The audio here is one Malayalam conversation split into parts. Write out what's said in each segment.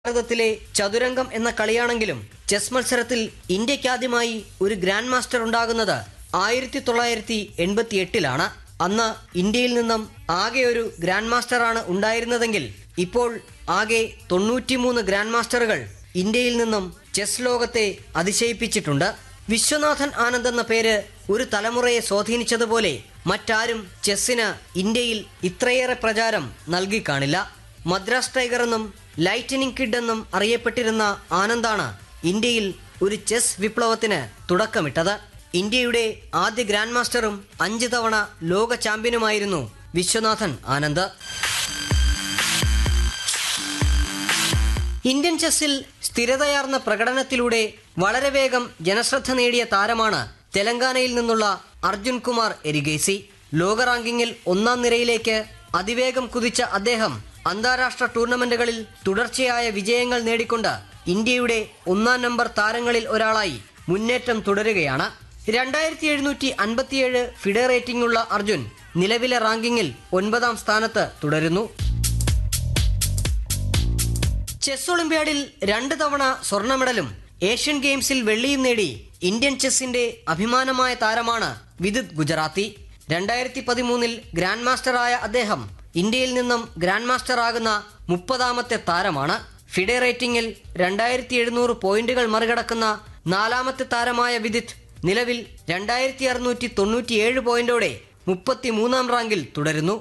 ഭാരതത്തിലെ ചതുരംഗം എന്ന കളിയാണെങ്കിലും ചെസ് മത്സരത്തിൽ ഇന്ത്യക്കാദ്യമായി ഒരു ഗ്രാൻഡ് മാസ്റ്റർ ഉണ്ടാകുന്നത് ആയിരത്തി തൊള്ളായിരത്തി എൺപത്തി എട്ടിലാണ് അന്ന് ഇന്ത്യയിൽ നിന്നും ആകെ ഒരു ഗ്രാൻഡ് മാസ്റ്ററാണ് ഉണ്ടായിരുന്നതെങ്കിൽ ഇപ്പോൾ ആകെ തൊണ്ണൂറ്റിമൂന്ന് ഗ്രാൻഡ് മാസ്റ്ററുകൾ ഇന്ത്യയിൽ നിന്നും ചെസ് ലോകത്തെ അതിശയിപ്പിച്ചിട്ടുണ്ട് വിശ്വനാഥൻ ആനന്ദ് എന്ന പേര് ഒരു തലമുറയെ സ്വാധീനിച്ചതുപോലെ മറ്റാരും ചെസ്സിന് ഇന്ത്യയിൽ ഇത്രയേറെ പ്രചാരം നൽകി കാണില്ല മദ്രാസ് ടൈഗർ എന്നും ലൈറ്റനിങ് കിഡ് എന്നും അറിയപ്പെട്ടിരുന്ന ആനന്ദാണ് ഇന്ത്യയിൽ ഒരു ചെസ് വിപ്ലവത്തിന് തുടക്കമിട്ടത് ഇന്ത്യയുടെ ആദ്യ ഗ്രാൻഡ് മാസ്റ്ററും അഞ്ച് തവണ ലോക ചാമ്പ്യനുമായിരുന്നു വിശ്വനാഥൻ ആനന്ദ് ഇന്ത്യൻ ചെസ്സിൽ സ്ഥിരതയാർന്ന പ്രകടനത്തിലൂടെ വളരെ വേഗം ജനശ്രദ്ധ നേടിയ താരമാണ് തെലങ്കാനയിൽ നിന്നുള്ള അർജുൻ കുമാർ എരിഗേസി ലോക റാങ്കിങ്ങിൽ ഒന്നാം നിരയിലേക്ക് അതിവേഗം കുതിച്ച അദ്ദേഹം അന്താരാഷ്ട്ര ടൂർണമെന്റുകളിൽ തുടർച്ചയായ വിജയങ്ങൾ നേടിക്കൊണ്ട് ഇന്ത്യയുടെ ഒന്നാം നമ്പർ താരങ്ങളിൽ ഒരാളായി മുന്നേറ്റം തുടരുകയാണ് രണ്ടായിരത്തി എഴുന്നൂറ്റി അൻപത്തിയേഴ് ഫിഡെ റേറ്റിംഗ് ഉള്ള അർജുൻ നിലവിലെ റാങ്കിങ്ങിൽ ഒൻപതാം സ്ഥാനത്ത് തുടരുന്നു ചെസ് ഒളിമ്പ്യാഡിൽ രണ്ട് തവണ സ്വർണ്ണ മെഡലും ഏഷ്യൻ ഗെയിംസിൽ വെള്ളിയും നേടി ഇന്ത്യൻ ചെസ്സിന്റെ അഭിമാനമായ താരമാണ് വിദിത് ഗുജറാത്തി രണ്ടായിരത്തി പതിമൂന്നിൽ ഗ്രാൻഡ് മാസ്റ്ററായ അദ്ദേഹം ഇന്ത്യയിൽ നിന്നും ഗ്രാൻഡ് മാസ്റ്റർ ആകുന്ന മുപ്പതാമത്തെ താരമാണ് ഫിഡെ റേറ്റിംഗിൽ രണ്ടായിരത്തി എഴുന്നൂറ് പോയിന്റുകൾ മറികടക്കുന്ന നാലാമത്തെ താരമായ വിദിത് നിലവിൽ രണ്ടായിരത്തി അറുന്നൂറ്റി തൊണ്ണൂറ്റിയേഴ് പോയിന്റോടെ മുപ്പത്തിമൂന്നാം റാങ്കിൽ തുടരുന്നു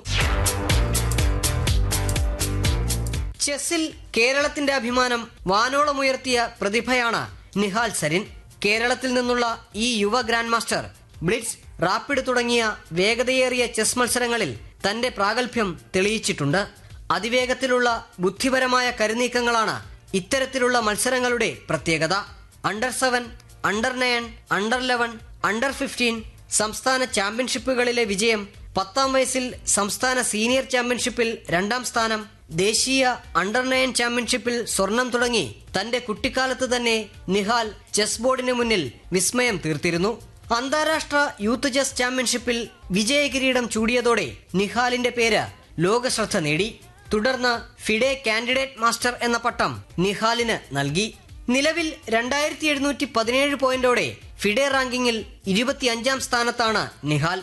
ചെസ്സിൽ കേരളത്തിന്റെ അഭിമാനം വാനോളമുയർത്തിയ പ്രതിഭയാണ് നിഹാൽ സരിൻ കേരളത്തിൽ നിന്നുള്ള ഈ യുവ ഗ്രാൻഡ് മാസ്റ്റർ ബ്ലിറ്റ്സ് റാപ്പിഡ് തുടങ്ങിയ വേഗതയേറിയ ചെസ് മത്സരങ്ങളിൽ തന്റെ പ്രാഗൽഭ്യം തെളിയിച്ചിട്ടുണ്ട് അതിവേഗത്തിലുള്ള ബുദ്ധിപരമായ കരുനീക്കങ്ങളാണ് ഇത്തരത്തിലുള്ള മത്സരങ്ങളുടെ പ്രത്യേകത under seven under nine under eleven under fifteen സംസ്ഥാന ചാമ്പ്യൻഷിപ്പുകളിലെ വിജയം പത്താം വയസ്സിൽ സംസ്ഥാന സീനിയർ ചാമ്പ്യൻഷിപ്പിൽ രണ്ടാം സ്ഥാനം ദേശീയ അണ്ടർ നയൻ ചാമ്പ്യൻഷിപ്പിൽ സ്വർണം തുടങ്ങി തന്റെ കുട്ടിക്കാലത്ത് തന്നെ നിഹാൽ ചെസ് ബോർഡിന് മുന്നിൽ വിസ്മയം തീർത്തിരുന്നു അന്താരാഷ്ട്ര യൂത്ത് ചെസ് ചാമ്പ്യൻഷിപ്പിൽ വിജയകിരീടം ചൂടിയതോടെ നിഹാലിന്റെ പേര് ലോകശ്രദ്ധ നേടി തുടർന്ന് ഫിഡെ കാൻഡിഡേറ്റ് മാസ്റ്റർ എന്ന പട്ടം നിഹാലിന് നൽകി നിലവിൽ രണ്ടായിരത്തി എഴുന്നൂറ്റി പതിനേഴ് പോയിന്റോടെ ഫിഡെ റാങ്കിങ്ങിൽ ഇരുപത്തിയഞ്ചാം സ്ഥാനത്താണ് നിഹാൽ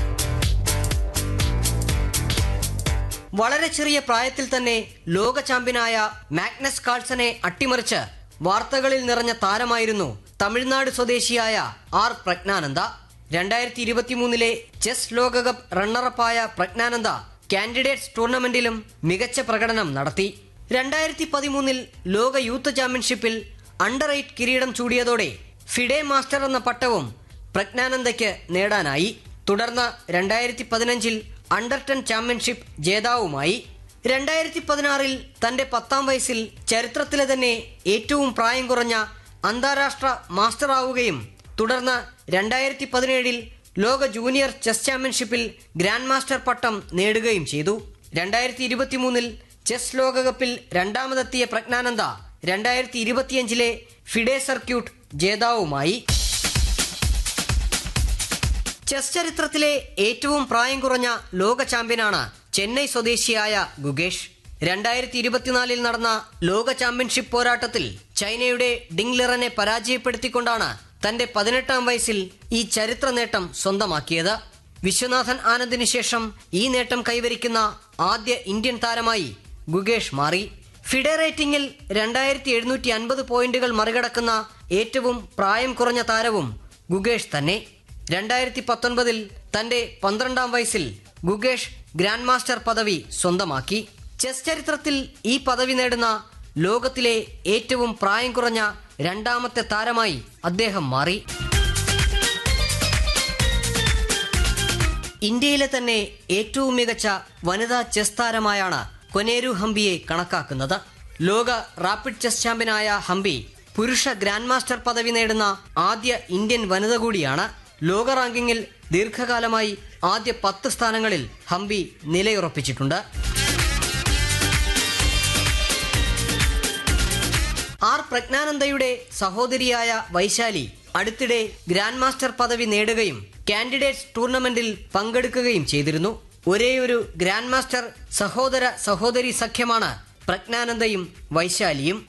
വളരെ ചെറിയ പ്രായത്തിൽ തന്നെ ലോക ചാമ്പ്യനായ മാഗ്നസ് കാൾസനെ അട്ടിമറിച്ച് വാർത്തകളിൽ നിറഞ്ഞ താരമായിരുന്നു തമിഴ്നാട് സ്വദേശിയായ ആർ പ്രജ്ഞാനന്ദ രണ്ടായിരത്തി ഇരുപത്തിമൂന്നിലെ ചെസ് ലോകകപ്പ് റണ്ണറപ്പായ പ്രജ്ഞാനന്ദ കാൻഡിഡേറ്റ്സ് ടൂർണമെന്റിലും മികച്ച പ്രകടനം നടത്തി രണ്ടായിരത്തി പതിമൂന്നിൽ ലോക യൂത്ത് ചാമ്പ്യൻഷിപ്പിൽ അണ്ടർ എയ്റ്റ് കിരീടം ചൂടിയതോടെ ഫിഡെ മാസ്റ്റർ എന്ന പട്ടവും പ്രജ്ഞാനന്ദയ്ക്ക് നേടാനായി തുടർന്ന് രണ്ടായിരത്തി പതിനഞ്ചിൽ അണ്ടർ ടെൻ ചാമ്പ്യൻഷിപ്പ് ജേതാവുമായി രണ്ടായിരത്തി പതിനാറിൽ തന്റെ പത്താം വയസ്സിൽ ചരിത്രത്തിലെ തന്നെ ഏറ്റവും പ്രായം കുറഞ്ഞ അന്താരാഷ്ട്ര മാസ്റ്റർ ആവുകയും തുടർന്ന് രണ്ടായിരത്തി പതിനേഴിൽ ലോക ജൂനിയർ ചെസ് ചാമ്പ്യൻഷിപ്പിൽ ഗ്രാൻഡ് മാസ്റ്റർ പട്ടം നേടുകയും ചെയ്തു രണ്ടായിരത്തി ഇരുപത്തിമൂന്നിൽ ചെസ് ലോകകപ്പിൽ രണ്ടാമതെത്തിയ പ്രജ്ഞാനന്ദ രണ്ടായിരത്തി ഇരുപത്തിയഞ്ചിലെ ഫിഡെ സർക്യൂട്ട് ജേതാവുമായി ചെസ് ചരിത്രത്തിലെ ഏറ്റവും പ്രായം കുറഞ്ഞ ലോക ചാമ്പ്യനാണ് ചെന്നൈ സ്വദേശിയായ ഗുഗേഷ് രണ്ടായിരത്തി ഇരുപത്തിനാലിൽ നടന്ന ലോക ചാമ്പ്യൻഷിപ്പ് പോരാട്ടത്തിൽ ചൈനയുടെ ഡിംഗ്ലിറനെ പരാജയപ്പെടുത്തിക്കൊണ്ടാണ് തന്റെ പതിനെട്ടാം വയസ്സിൽ ഈ ചരിത്ര നേട്ടം സ്വന്തമാക്കിയത് വിശ്വനാഥൻ ആനന്ദിന് ശേഷം ഈ നേട്ടം കൈവരിക്കുന്ന ആദ്യ ഇന്ത്യൻ താരമായി ഗുഗേഷ് മാറി ഫിഡെ റേറ്റിംഗിൽ രണ്ടായിരത്തി എഴുന്നൂറ്റി അൻപത് പോയിന്റുകൾ മറികടക്കുന്ന ഏറ്റവും പ്രായം കുറഞ്ഞ താരവും ഗുഗേഷ് തന്നെ രണ്ടായിരത്തി പത്തൊൻപതിൽ തന്റെ പന്ത്രണ്ടാം വയസ്സിൽ ഗുഗേഷ് ഗ്രാൻഡ് മാസ്റ്റർ പദവി സ്വന്തമാക്കി ചെസ് ചരിത്രത്തിൽ ഈ പദവി നേടുന്ന ലോകത്തിലെ ഏറ്റവും പ്രായം കുറഞ്ഞ രണ്ടാമത്തെ താരമായി അദ്ദേഹം മാറി ഇന്ത്യയിലെ തന്നെ ഏറ്റവും മികച്ച വനിതാ ചെസ് താരമായാണ് കൊനേരു ഹംപിയെ കണക്കാക്കുന്നത് ലോക റാപ്പിഡ് ചെസ് ചാമ്പ്യനായ ഹംപി പുരുഷ ഗ്രാൻഡ് മാസ്റ്റർ പദവി നേടുന്ന ആദ്യ ഇന്ത്യൻ വനിത കൂടിയാണ് ലോക റാങ്കിങ്ങിൽ ദീർഘകാലമായി ആദ്യ പത്ത് സ്ഥാനങ്ങളിൽ ഹംപി നിലയുറപ്പിച്ചിട്ടുണ്ട് ആർ പ്രജ്ഞാനന്ദയുടെ സഹോദരിയായ വൈശാലി അടുത്തിടെ ഗ്രാൻഡ് മാസ്റ്റർ പദവി നേടുകയും കാൻഡിഡേറ്റ്സ് ടൂർണമെന്റിൽ പങ്കെടുക്കുകയും ചെയ്തിരുന്നു ഒരേയൊരു ഗ്രാൻഡ് മാസ്റ്റർ സഹോദര സഹോദരി സഖ്യമാണ് പ്രജ്ഞാനന്ദയും വൈശാലിയും